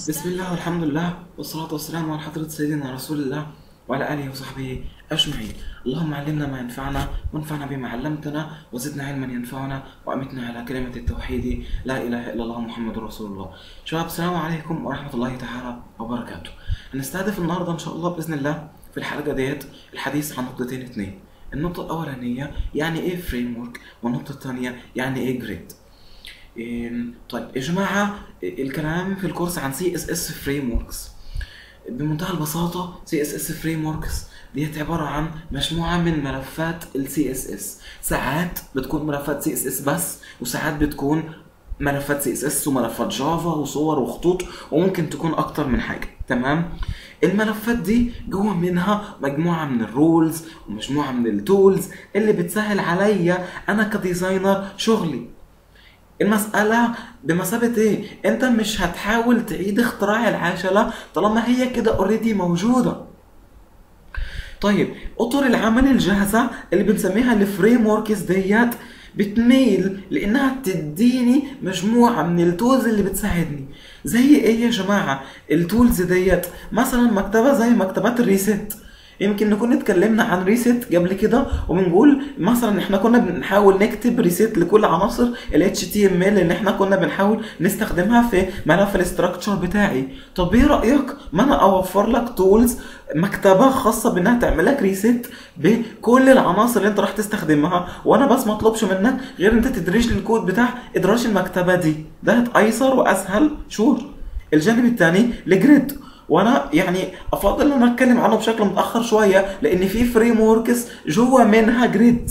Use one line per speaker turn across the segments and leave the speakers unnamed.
بسم الله والحمد لله والصلاة والسلام على حضرة سيدنا رسول الله وعلى آله وصحبه أجمعين اللهم علمنا ما ينفعنا وانفعنا بما علمتنا وزدنا علما ينفعنا وأمتنا على كلمة التوحيد لا إله إلا الله محمد رسول الله شباب السلام عليكم ورحمة الله تعالى وبركاته هنستهدف النهاردة إن شاء الله بإذن الله في الحلقة ديت الحديث عن نقطتين اتنين النقطة الأولانية يعني إيه فريم ورك والنقطة الثانية يعني إيه جريد إيه، طيب يا جماعة الكلام في الكورس عن سي اس اس فريم وركس بمنتهى البساطة سي اس اس فريم وركس ديت عبارة عن مجموعة من ملفات السي اس اس ساعات بتكون ملفات سي اس اس بس وساعات بتكون ملفات سي اس اس وملفات جافا وصور وخطوط وممكن تكون اكتر من حاجة تمام الملفات دي جوه منها مجموعة من الرولز ومجموعة من التولز اللي بتسهل عليا انا كديزاينر شغلي المسألة بمثابة ايه؟ انت مش هتحاول تعيد اختراع العجلة طالما هي كده اوريدي موجودة. طيب اطر العمل الجاهزة اللي بنسميها الفريم وركس ديت بتميل لانها تديني مجموعة من التولز اللي بتساعدني زي ايه يا جماعة التولز ديت مثلا مكتبة زي مكتبات الريست يمكن نكون اتكلمنا عن ريست قبل كده وبنقول مثلا احنا كنا بنحاول نكتب ريست لكل عناصر ال HTML اللي احنا كنا بنحاول نستخدمها في ملف الاستراكشر بتاعي طب ايه رايك ما انا اوفر لك تولز مكتبه خاصه بانها تعمل لك ريست بكل العناصر اللي انت راح تستخدمها وانا بس ما اطلبش منك غير انت تدرج لي الكود بتاع ادراج المكتبه دي ده ايسر واسهل شور الجانب الثاني الجريد وانا يعني افضل ان انا اتكلم عنه بشكل متاخر شويه لان في فريم وركس جوه منها جريد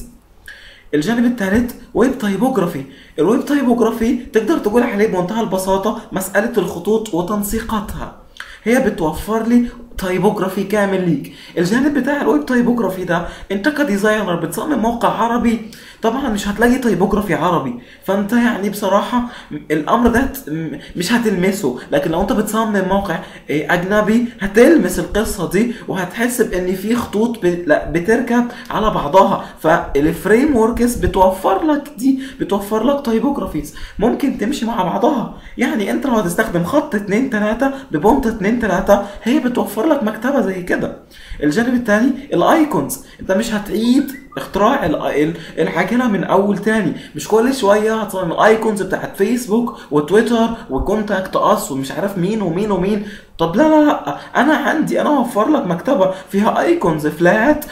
الجانب الثالث ويب تايبوجرافي الويب تايبوجرافي تقدر تقول عليه بمنتهى البساطه مساله الخطوط وتنسيقاتها هي بتوفر لي تايبوجرافي كامل ليك الجانب بتاع الويب تايبوجرافي ده انت كديزاينر بتصمم موقع عربي طبعا مش هتلاقي تايبوجرافي عربي فانت يعني بصراحه الامر ده مش هتلمسه لكن لو انت بتصمم موقع اجنبي هتلمس القصه دي وهتحس بان في خطوط بتركب على بعضها فالفريم وركس بتوفر لك دي بتوفر لك تايبوجرافيز ممكن تمشي مع بعضها يعني انت لو هتستخدم خط 2 3 ببونت 2 3 هي بتوفر لك مكتبه زي كده الجانب الثاني الايكونز انت مش هتعيد اختراع العجله من اول تاني مش كل شويه هتصمم الايكونز بتاعت فيسبوك وتويتر وكونتاكت اس ومش عارف مين ومين ومين طب لا لا لا انا عندي انا اوفر لك مكتبه فيها ايكونز فلات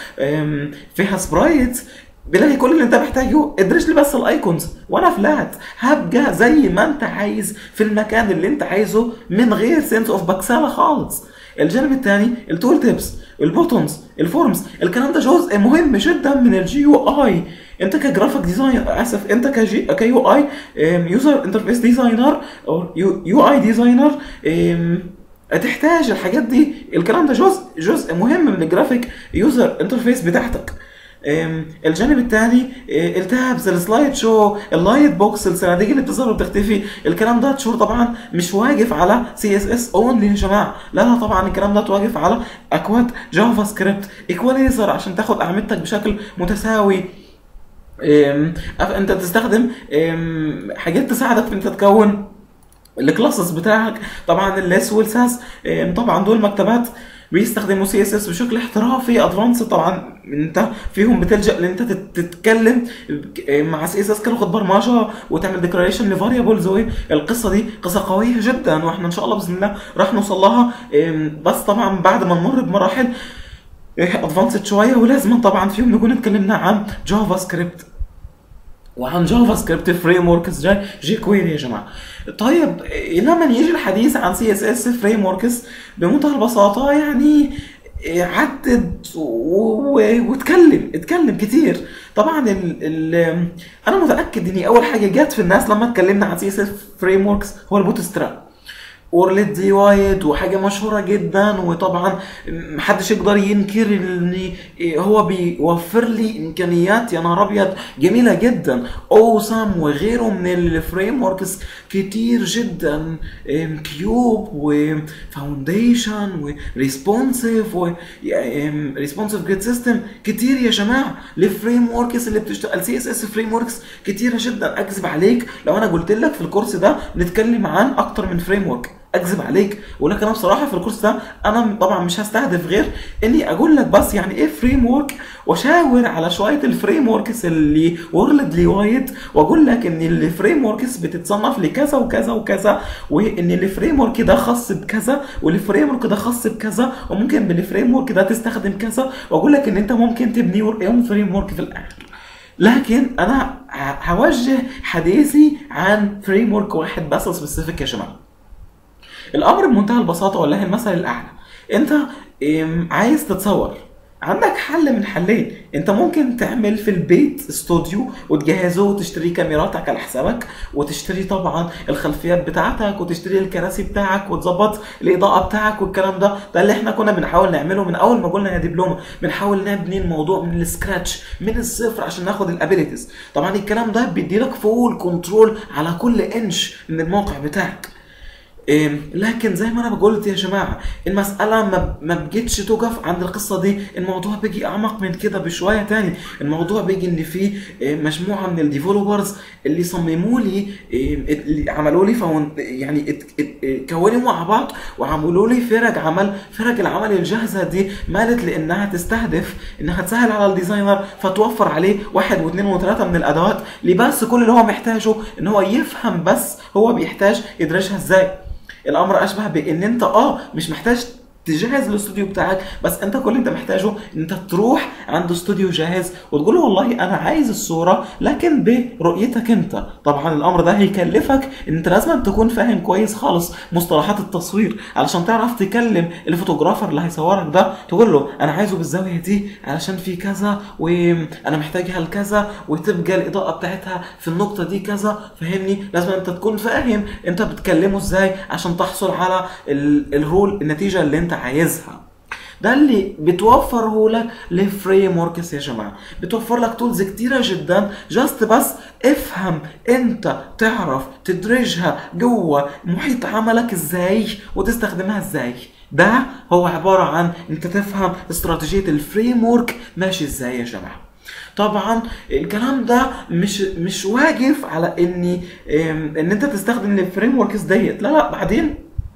فيها سبرايتس بلاقي كل اللي انت محتاجه ادرس لي بس الايكونز وانا فلات هبقى زي ما انت عايز في المكان اللي انت عايزه من غير سنس اوف بكسله خالص الجانب الثاني التول تيبس البوتونز الفورمز الكلام ده جزء مهم جدا من الجي يو اي انت كجرافيك ديزاين اسف انت كجي كيو اي يوزر انترفيس ديزاينر او يو اي ديزاينر هتحتاج الحاجات دي الكلام ده جزء جزء مهم من الجرافيك يوزر انترفيس بتاعتك الجانب الثاني التابز السلايد شو اللايت بوكس الصناديق اللي بتظهر وبتختفي الكلام ده شور طبعا مش واقف على سي اس اس اونلي يا جماعه لا لا طبعا الكلام ده واقف على اكواد جافا سكريبت ايكواليزر عشان تاخد اعمدتك بشكل متساوي انت تستخدم حاجات تساعدك في انت تكون الكلاسز بتاعك طبعا الليس والساس طبعا دول مكتبات بيستخدموا سي اس اس بشكل احترافي ادفانس طبعا انت فيهم بتلجا ان انت تتكلم مع سي اس اس كلغه برمجه وتعمل ديكلاريشن لفاريبلز القصه دي قصه قويه جدا واحنا ان شاء الله باذن الله راح نوصل لها بس طبعا بعد ما نمر بمراحل ادفانسد شويه ولازم طبعا فيهم نكون اتكلمنا عن جافا سكريبت وعن جافا سكريبت فريم وركس جاي جي كويري يا جماعه طيب لما يجي الحديث عن سي اس اس فريم وركس بمنتهى البساطه يعني عدد واتكلم اتكلم كتير طبعا ال ال انا متاكد ان اول حاجه جت في الناس لما اتكلمنا عن سي اس اس فريم وركس هو البوت ستراب اورليت دي وايت وحاجه مشهوره جدا وطبعا محدش يقدر ينكر ان هو بيوفر لي امكانيات يا نهار ابيض جميله جدا اوسم وغيره من الفريم وركس كتير جدا كيوب وفاونديشن وريسبونسيف وريسبونسيف جريد سيستم كتير يا جماعه الفريم وركس اللي بتشتغل سي اس اس فريم وركس كتيره جدا اكذب عليك لو انا قلت لك في الكورس ده نتكلم عن اكتر من فريم ورك اكذب عليك ولكن انا بصراحه في الكورس ده انا طبعا مش هستهدف غير اني اقول لك بس يعني ايه فريم ورك واشاور على شويه الفريم وركس اللي وورلدلي وايد واقول لك ان الفريم وركس بتتصنف لكذا وكذا وكذا وان الفريم ورك ده خاص بكذا والفريم ورك ده خاص بكذا وممكن بالفريم ورك ده تستخدم كذا واقول لك ان انت ممكن تبني يوم فريم ورك في الاخر لكن انا ه- هوجه حديثي عن فريم ورك واحد بس سبيسيفيك يا جماعه الامر بمنتهى البساطه والله المثل الاعلى انت ام، عايز تتصور عندك حل من حلين انت ممكن تعمل في البيت استوديو وتجهزه وتشتري كاميراتك على حسابك وتشتري طبعا الخلفيات بتاعتك وتشتري الكراسي بتاعك وتظبط الاضاءه بتاعك والكلام ده ده اللي احنا كنا بنحاول نعمله من اول ما قلنا يا دبلومه بنحاول نبني الموضوع من السكراتش من الصفر عشان ناخد الابيليتيز طبعا الكلام ده بيديلك فول كنترول على كل انش من الموقع بتاعك إيه، لكن زي ما انا قلت يا جماعه المساله ما ما بقتش توقف عند القصه دي الموضوع بيجي اعمق من كده بشويه تاني الموضوع بيجي ان في إيه، مجموعه من الديفلوبرز اللي صمموا لي إيه، اللي عملوا لي فون يعني ات- ات- ات- كونوا مع بعض وعملوا لي فرق عمل فرق العمل الجاهزه دي مالت لانها تستهدف انها تسهل على الديزاينر فتوفر عليه واحد واثنين وثلاثه من الادوات اللي بس كل اللي هو محتاجه ان هو يفهم بس هو بيحتاج يدرسها ازاي الامر اشبه بان انت اه مش محتاج تجهز الاستوديو بتاعك بس انت كل اللي انت محتاجه ان انت تروح عند استوديو جاهز وتقول له والله انا عايز الصوره لكن برؤيتك انت طبعا الامر ده هيكلفك ان انت لازم تكون فاهم كويس خالص مصطلحات التصوير علشان تعرف تكلم الفوتوغرافر اللي هيصورك ده تقول له انا عايزه بالزاويه دي علشان في كذا وانا محتاجها لكذا وتبقى الاضاءه بتاعتها في النقطه دي كذا فاهمني لازم انت تكون فاهم انت بتكلمه ازاي عشان تحصل على ال- الرول النتيجه اللي انت عايزها ده اللي بتوفره لك لفريم وركس يا جماعه بتوفر لك تولز كتيره جدا جاست بس افهم انت تعرف تدرجها جوه محيط عملك ازاي وتستخدمها ازاي ده هو عباره عن انت تفهم استراتيجيه الفريم ورك ماشي ازاي يا جماعه طبعا الكلام ده مش مش واقف على اني ام، ان انت تستخدم الفريم وركس ديت لا لا بعدين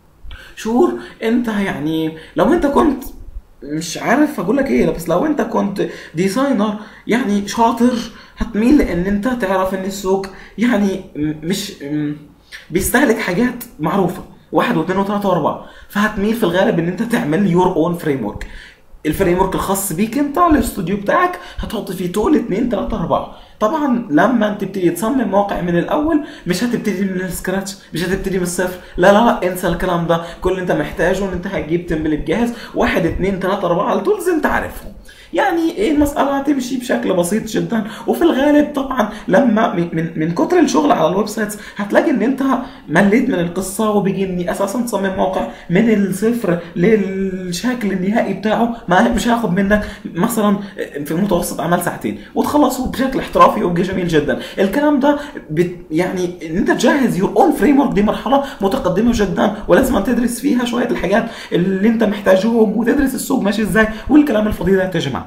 شور انت يعني لو انت كنت مش عارف اقول لك ايه بس لو انت كنت ديزاينر يعني شاطر هتميل لان انت تعرف ان السوق يعني م- مش م- بيستهلك حاجات معروفه واحد واثنين وثلاثه واربعه فهتميل في الغالب ان انت تعمل يور اون فريم ورك الفريم ورك الخاص بيك انت الاستوديو بتاعك هتحط فيه تول 2 3 4 طبعا لما انت تبتدي تصمم موقع من الاول مش هتبتدي من السكراتش مش هتبتدي من الصفر لا لا لا انسى الكلام ده كل اللي انت محتاجه ان انت هتجيب تمبلت جاهز واحد اتنين تلاته اربعه التولز انت عارفهم يعني ايه المسألة هتمشي بشكل بسيط جدا وفي الغالب طبعا لما من من, من كتر الشغل على الويب سايتس هتلاقي ان انت مليت من القصة وبيجي اني اساسا تصمم موقع من الصفر للشكل النهائي بتاعه ما مش هياخد منك مثلا في المتوسط عمل ساعتين وتخلصه بشكل احترافي ويبقى جميل جدا الكلام ده بت يعني ان انت تجهز يور اون فريم ورك دي مرحله متقدمه جدا ولازم تدرس فيها شويه الحاجات اللي انت محتاجهم وتدرس السوق ماشي ازاي والكلام الفضيل ده يا جماعه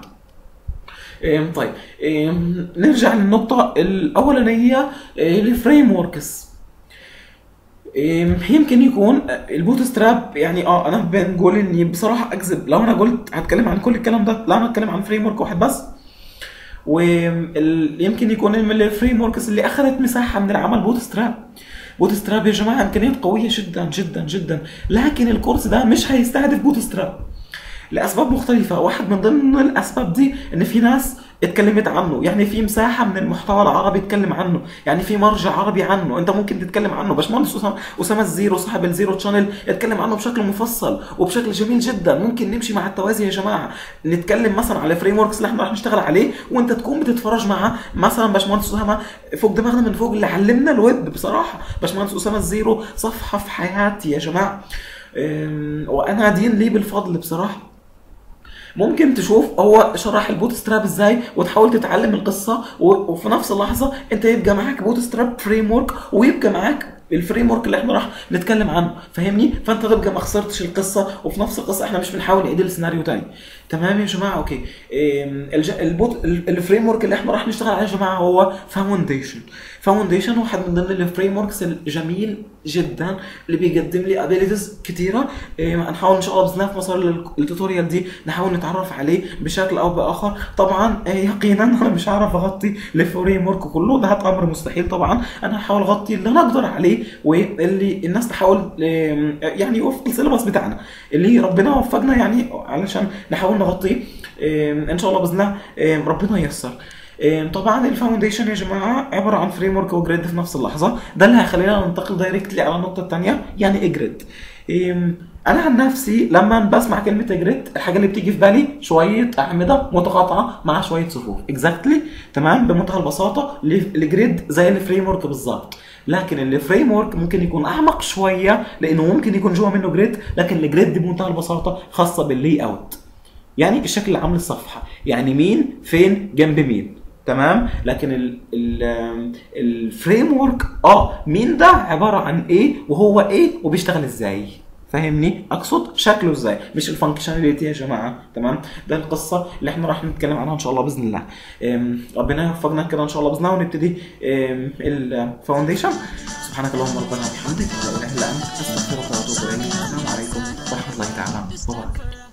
إيه، طيب إيه، نرجع للنقطة الأولانية إيه، الفريم وركس إيه، يمكن يكون البوت ستراب يعني اه انا بنقول اني بصراحه اكذب لو انا قلت هتكلم عن كل الكلام ده لا انا هتكلم عن فريم ورك واحد بس ويمكن يكون من الفريم وركس اللي اخذت مساحه من العمل بوت ستراب بوت ستراب يا جماعه امكانيات قويه جدا جدا جدا لكن الكورس ده مش هيستهدف بوت ستراب لاسباب مختلفه واحد من ضمن الاسباب دي ان في ناس اتكلمت عنه يعني في مساحه من المحتوى العربي اتكلم عنه يعني في مرجع عربي عنه انت ممكن تتكلم عنه باشمهندس اسامه اسامه الزيرو صاحب الزيرو تشانل اتكلم عنه بشكل مفصل وبشكل جميل جدا ممكن نمشي مع التوازي يا جماعه نتكلم مثلا على فريم وركس اللي احنا راح نشتغل عليه وانت تكون بتتفرج مع مثلا باشمهندس اسامه فوق دماغنا من فوق اللي علمنا الويب بصراحه باشمهندس اسامه الزيرو صفحه في حياتي يا جماعه أم، وانا دين ليه بالفضل بصراحه ممكن تشوف هو شرح البوت ستراب ازاي وتحاول تتعلم القصه و- وفي نفس اللحظه انت يبقى معاك بوت ستراب فريم ورك ويبقى معاك الفريم ورك اللي احنا راح نتكلم عنه فاهمني فانت تبقى ما خسرتش القصه وفي نفس القصه احنا مش بنحاول نعيد السيناريو تاني تمام يا جماعه اوكي إيه الج... البوت الفريم ورك اللي احنا راح نشتغل عليه يا جماعه هو فاونديشن فاونديشن واحد من ضمن الفريم وركس الجميل جدا اللي بيقدم لي ابيليتيز كثيره إيه هنحاول ان شاء الله باذن الله في مسار التوتوريال دي نحاول نتعرف عليه بشكل او باخر طبعا إيه يقينا انا مش هعرف اغطي الفريم ورك كله ده امر مستحيل طبعا انا هحاول اغطي اللي انا اقدر عليه واللي الناس تحاول إيه يعني وفق السيلبس بتاعنا اللي ربنا وفقنا يعني علشان نحاول نغطيه إيه ان شاء الله باذن الله إيه ربنا ييسر إيه طبعا الفاونديشن يا جماعه عباره عن فريم ورك وجريد في نفس اللحظه ده اللي هيخلينا ننتقل دايركتلي على النقطه الثانيه يعني ايه جريد إيه انا عن نفسي لما بسمع كلمه جريد الحاجه اللي بتيجي في بالي شويه اعمده متقاطعه مع شويه صفوف اكزاكتلي تمام بمنتهى البساطه الجريد زي الفريم ورك بالظبط لكن الفريم ورك ممكن يكون اعمق شويه لانه ممكن يكون جوه منه جريد لكن الجريد دي بمنتهى البساطه خاصه باللي اوت يعني الشكل العام للصفحه يعني مين فين جنب مين تمام لكن ال ال الفريم ورك اه مين ده عباره عن ايه وهو ايه وبيشتغل ازاي فاهمني اقصد شكله ازاي مش الفانكشناليتي يا جماعه تمام ده القصه اللي احنا راح نتكلم عنها ان شاء الله باذن الله ربنا يوفقنا كده ان شاء الله باذن الله ونبتدي الفاونديشن سبحانك اللهم ربنا وبحمدك لا اله الا انت استغفرك واتوب اليك السلام عليكم ورحمه الله تعالى وبركاته